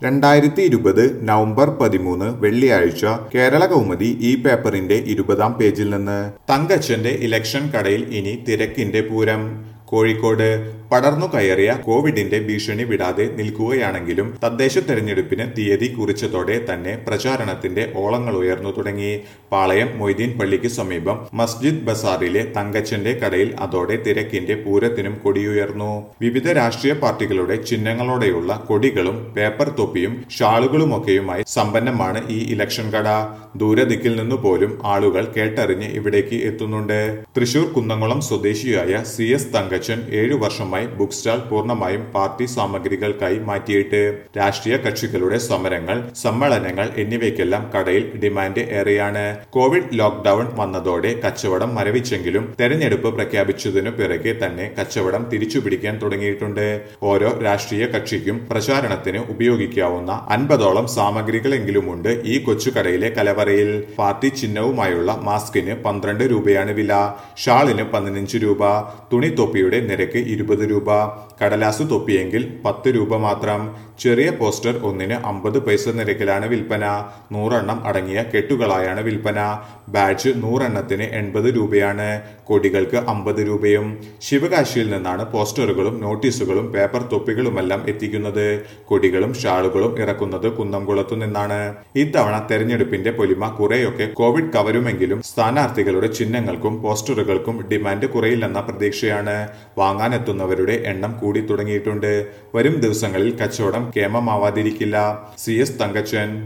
രണ്ടായിരത്തി ഇരുപത് നവംബർ പതിമൂന്ന് വെള്ളിയാഴ്ച കേരള കൗമുദി ഈ പേപ്പറിന്റെ ഇരുപതാം പേജിൽ നിന്ന് തങ്കച്ചന്റെ ഇലക്ഷൻ കടയിൽ ഇനി തിരക്കിന്റെ പൂരം കോഴിക്കോട് പടർന്നു കയറിയ കോവിഡിന്റെ ഭീഷണി വിടാതെ നിൽക്കുകയാണെങ്കിലും തദ്ദേശ തെരഞ്ഞെടുപ്പിന് തീയതി കുറിച്ചതോടെ തന്നെ പ്രചാരണത്തിന്റെ ഓളങ്ങൾ ഉയർന്നു തുടങ്ങി പാളയം മൊയ്തീൻ പള്ളിക്ക് സമീപം മസ്ജിദ് ബസാറിലെ തങ്കച്ചന്റെ കടയിൽ അതോടെ തിരക്കിന്റെ പൂരത്തിനും കൊടിയുയർന്നു വിവിധ രാഷ്ട്രീയ പാർട്ടികളുടെ ചിഹ്നങ്ങളോടെയുള്ള കൊടികളും പേപ്പർ തൊപ്പിയും ഷാളുകളുമൊക്കെയുമായി സമ്പന്നമാണ് ഈ ഇലക്ഷൻ കട ദൂരദിക്കിൽ നിന്നു പോലും ആളുകൾ കേട്ടറിഞ്ഞ് ഇവിടേക്ക് എത്തുന്നുണ്ട് തൃശൂർ കുന്നംകുളം സ്വദേശിയായ സി എസ് തങ്കച്ചൻ ഏഴു വർഷമായി ബുക്ക് സ്റ്റാൾ പൂർണ്ണമായും പാർട്ടി സാമഗ്രികൾക്കായി മാറ്റിയിട്ട് രാഷ്ട്രീയ കക്ഷികളുടെ സമരങ്ങൾ സമ്മേളനങ്ങൾ എന്നിവയ്ക്കെല്ലാം കടയിൽ ഡിമാൻഡ് ഏറെയാണ് കോവിഡ് ലോക്ക്ഡൌൺ വന്നതോടെ കച്ചവടം മരവിച്ചെങ്കിലും തെരഞ്ഞെടുപ്പ് പ്രഖ്യാപിച്ചതിനു പിറകെ തന്നെ കച്ചവടം തിരിച്ചുപിടിക്കാൻ തുടങ്ങിയിട്ടുണ്ട് ഓരോ രാഷ്ട്രീയ കക്ഷിക്കും പ്രചാരണത്തിന് ഉപയോഗിക്കാവുന്ന അൻപതോളം സാമഗ്രികളെങ്കിലുമുണ്ട് ഈ കൊച്ചുകടയിലെ കലവറയിൽ പാർട്ടി ചിഹ്നവുമായുള്ള മാസ്കിന് പന്ത്രണ്ട് രൂപയാണ് വില ഷാളിന് പതിനഞ്ച് രൂപ തുണി തൊപ്പിയുടെ നിരക്ക് ഇരുപത് രൂപ കടലാസു തൊപ്പിയെങ്കിൽ പത്ത് രൂപ മാത്രം ചെറിയ പോസ്റ്റർ ഒന്നിന് അമ്പത് പൈസ നിരക്കിലാണ് വിൽപ്പന നൂറെണ്ണം അടങ്ങിയ കെട്ടുകളായാണ് വിൽപ്പന ബാഡ്ജ് നൂറെണ്ണത്തിന് എൺപത് രൂപയാണ് കൊടികൾക്ക് അമ്പത് രൂപയും ശിവകാശിയിൽ നിന്നാണ് പോസ്റ്ററുകളും നോട്ടീസുകളും പേപ്പർ തൊപ്പികളുമെല്ലാം എത്തിക്കുന്നത് കൊടികളും ഷാളുകളും ഇറക്കുന്നത് കുന്നംകുളത്തു നിന്നാണ് ഇത്തവണ തെരഞ്ഞെടുപ്പിന്റെ പൊലിമ കുറെയൊക്കെ കോവിഡ് കവരുമെങ്കിലും സ്ഥാനാർത്ഥികളുടെ ചിഹ്നങ്ങൾക്കും പോസ്റ്ററുകൾക്കും ഡിമാൻഡ് കുറയില്ലെന്ന പ്രതീക്ഷയാണ് വാങ്ങാനെത്തുന്നവരുടെ എണ്ണം കൂടി തുടങ്ങിയിട്ടുണ്ട് വരും ദിവസങ്ങളിൽ കച്ചവടം കേമമാവാതിരിക്കില്ല സി എസ് തങ്കച്ചൻ